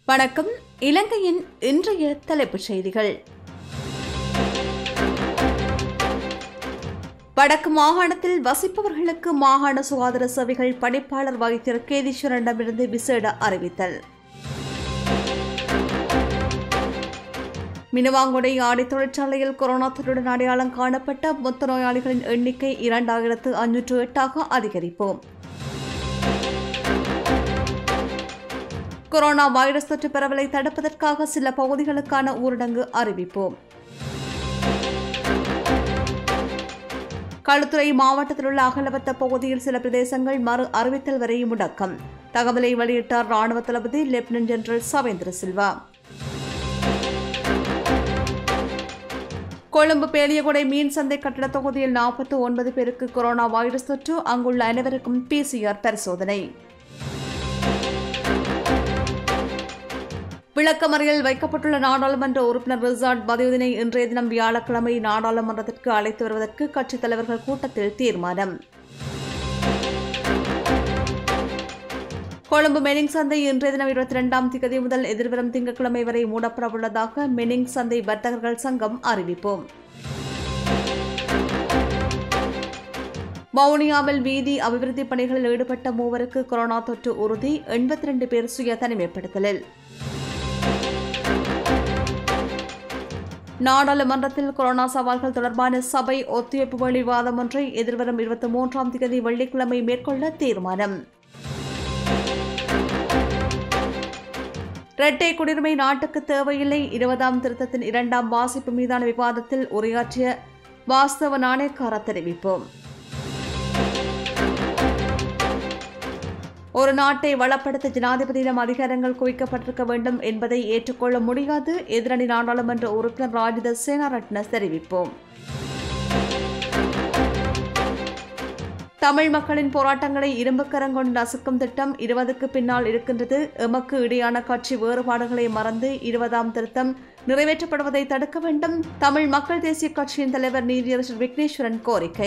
வணக்கம் இலங்கையின் இன்றைய தலைப்புச் செய்திகள் வடக்கு மாகாணத்தில் வசிப்பவர்களுக்கு மாகாண சுகாதார சேவைகள் பணிப்பாளர் வைத்தியர் கேதீஸ்வரனிடமிருந்து விசேட அறிவித்தல் மினுவாங்குடை ஆடை தொழிற்சாலையில் கொரோனா தொற்றுடன் அடையாளம் காணப்பட்ட மொத்த நோயாளிகளின் எண்ணிக்கை இரண்டாயிரத்து அஞ்சூற்று எட்டாக அதிகரிப்போம் கொரோனா வைரஸ் தொற்று பரவலை தடுப்பதற்காக சில பகுதிகளுக்கான ஊரடங்கு அறிவிப்போம் களுத்துறை மாவட்டத்தில் உள்ள அகலவத்த பகுதியில் சில பிரதேசங்கள் மறு அறிவித்தல் வரை முடக்கம் தகவலை வெளியிட்டார் ராணுவ தளபதி லெப்டினன்ட் ஜெனரல் சவேந்திர சில்வா கொழும்பு பேலியகுடை மீன் சந்தை கட்டட தொகுதியில் நாற்பத்தி ஒன்பது பேருக்கு கொரோனா வைரஸ் தொற்று அங்குள்ள அனைவருக்கும் பிசிஆர் பரிசோதனை விளக்கமறியல் வைக்கப்பட்டுள்ள நாடாளுமன்ற உறுப்பினர் ரிசார்ட் பதியுதீனை இன்றைய தினம் வியாழக்கிழமை நாடாளுமன்றத்திற்கு அழைத்து வருவதற்கு கட்சித் தலைவர்கள் கூட்டத்தில் தீர்மானம் கொழும்பு மெனிங் சந்தை இன்றைய தினம் இருபத்தி இரண்டாம் திகதி முதல் எதிர்வரும் திங்கட்கிழமை வரை மூடப்பட உள்ளதாக மெனிங் சந்தை வர்த்தகர்கள் சங்கம் அறிவிப்போம் வவுனியாவில் வீதி அபிவிருத்தி பணிகளில் ஈடுபட்ட மூவருக்கு கொரோனா தொற்று உறுதி எண்பத்தி ரெண்டு பேர் சுய தனிமைப்படுத்தலில் நாடாளுமன்றத்தில் கொரோனா சவால்கள் தொடர்பான சபை ஒத்துழைப்பு வழி விவாதம் ஒன்றை எதிர்வரும் இருபத்தி மூன்றாம் தேதி வெள்ளிக்கிழமை மேற்கொள்ள தீர்மானம் இரட்டை குடியுரிமை நாட்டுக்கு தேவையில்லை இருபதாம் திருத்தத்தின் இரண்டாம் வாசிப்பு மீதான விவாதத்தில் உரையாற்றிய வாஸ்தவ நாணயக்கார தெரிவிப்போம் ஒரு நாட்டை வளப்படுத்த ஜனாதிபதியிடம் அதிகாரங்கள் குவிக்கப்பட்டிருக்க வேண்டும் என்பதை ஏற்றுக்கொள்ள முடியாது எதிரணி நாடாளுமன்ற உறுப்பினர் ராஜித சேனாரட்ன தெரிவிப்போம் தமிழ் மக்களின் போராட்டங்களை இரும்பு கரங்கொண்டு நசுக்கும் திட்டம் இருபதுக்கு பின்னால் இருக்கின்றது எமக்கு இடையான கட்சி வேறுபாடுகளை மறந்து இருபதாம் திருத்தம் நிறைவேற்றப்படுவதை தடுக்க வேண்டும் தமிழ் மக்கள் தேசிய கட்சியின் தலைவர் நீதியரசர் விக்னேஸ்வரன் கோரிக்கை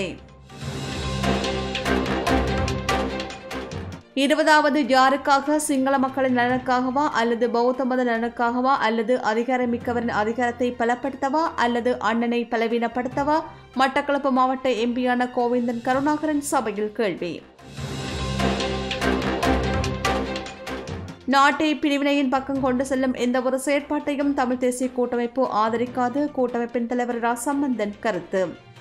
இருபதாவது யாருக்காக சிங்கள மக்களின் நலனுக்காகவா அல்லது பௌத்த மத நலனுக்காகவா அல்லது அதிகாரமிக்கவரின் அதிகாரத்தை பலப்படுத்தவா அல்லது அண்ணனை பலவீனப்படுத்தவா மட்டக்களப்பு மாவட்ட எம்பியான கோவிந்தன் கருணாகரன் சபையில் கேள்வி நாட்டை பிரிவினையின் பக்கம் கொண்டு செல்லும் எந்த ஒரு செயற்பாட்டையும் தமிழ் தேசிய கூட்டமைப்பு ஆதரிக்காது கூட்டமைப்பின் தலைவர் ரா சம்பந்தன் கருத்து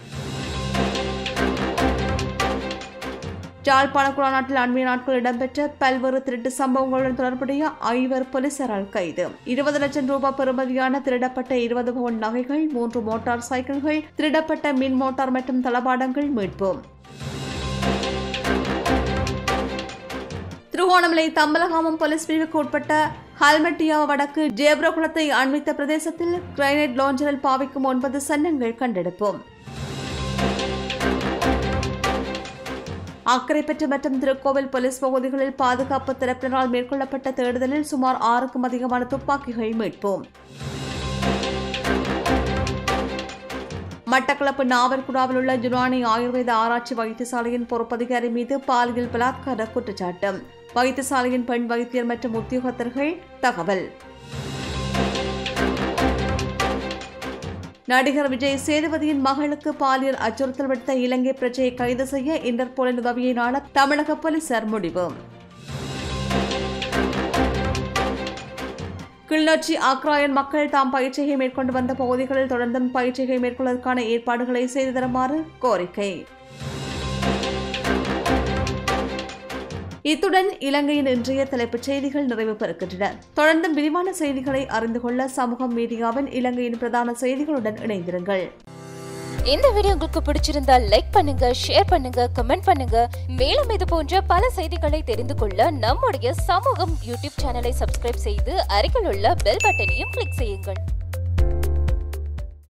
யாழ்ப்பாண குழாநாட்டில் அண்மைய நாட்கள் இடம்பெற்ற பல்வேறு திருட்டு சம்பவங்களுடன் தொடர்புடைய ஐவர் போலீசாரால் கைது இருபது லட்சம் ரூபாய் பெறுமதியான திருடப்பட்ட இருபது பவுன் நகைகள் மூன்று மோட்டார் சைக்கிள்கள் திருடப்பட்ட மின் மோட்டார் மற்றும் தளபாடங்கள் மீட்பு திருகோணமலை தம்பலகாமம் போலீஸ் பிரிவுக்கு உட்பட்ட ஹல்மெட்டியா வடக்கு ஜேப்ரகுளத்தை அண்மித்த பிரதேசத்தில் கிரைனைட் லாஞ்சரில் பாவிக்கும் ஒன்பது சன்னங்கள் கண்டெடுப்போம் அக்கரைப்பற்று மற்றும் திருக்கோவில் போலீஸ் பகுதிகளில் பாதுகாப்பு தரப்பினரால் மேற்கொள்ளப்பட்ட தேடுதலில் சுமார் ஆறுக்கும் அதிகமான துப்பாக்கிகள் மீட்போம் மட்டக்களப்பு நாவல்குடாவில் உள்ள ஜுனானி ஆயுர்வேத ஆராய்ச்சி வைத்தியசாலையின் பொறுப்பதிகாரி மீது பாலியல் பலாத்கார குற்றச்சாட்டு வைத்தியசாலையின் பெண் வைத்தியர் மற்றும் உத்தியோகத்தர்கள் தகவல் நடிகர் விஜய் சேதுபதியின் மகளுக்கு பாலியல் அச்சுறுத்தல் விடுத்த இலங்கை பிரஜையை கைது செய்ய இன்டர்போலின் உதவியை நாட தமிழக போலீசார் முடிவு கிளிநொச்சி ஆக்ராயன் மக்கள் தாம் பயிற்சியை மேற்கொண்டு வந்த பகுதிகளில் தொடர்ந்தும் பயிற்சியை மேற்கொள்வதற்கான ஏற்பாடுகளை செய்து தருமாறு கோரிக்கை இத்துடன் இலங்கையின் இன்றைய தலைப்புச் செய்திகள் நிறைவு பெறுகின்றன தொடர்ந்தும் விரிவான செய்திகளை அறிந்து கொள்ள சமூகம் மீடியாவின் இலங்கையின் பிரதான செய்திகளுடன் இணைந்திருங்கள் இந்த வீடியோ உங்களுக்கு பிடிச்சிருந்தா லைக் பண்ணுங்க ஷேர் பண்ணுங்க கமெண்ட் பண்ணுங்க மேலும் இது போன்ற பல செய்திகளை தெரிந்து கொள்ள நம்முடைய சமூகம் யூடியூப் சேனலை சப்ஸ்கிரைப் செய்து அருகில் உள்ள பெல் பட்டனையும் கிளிக் செய்யுங்கள்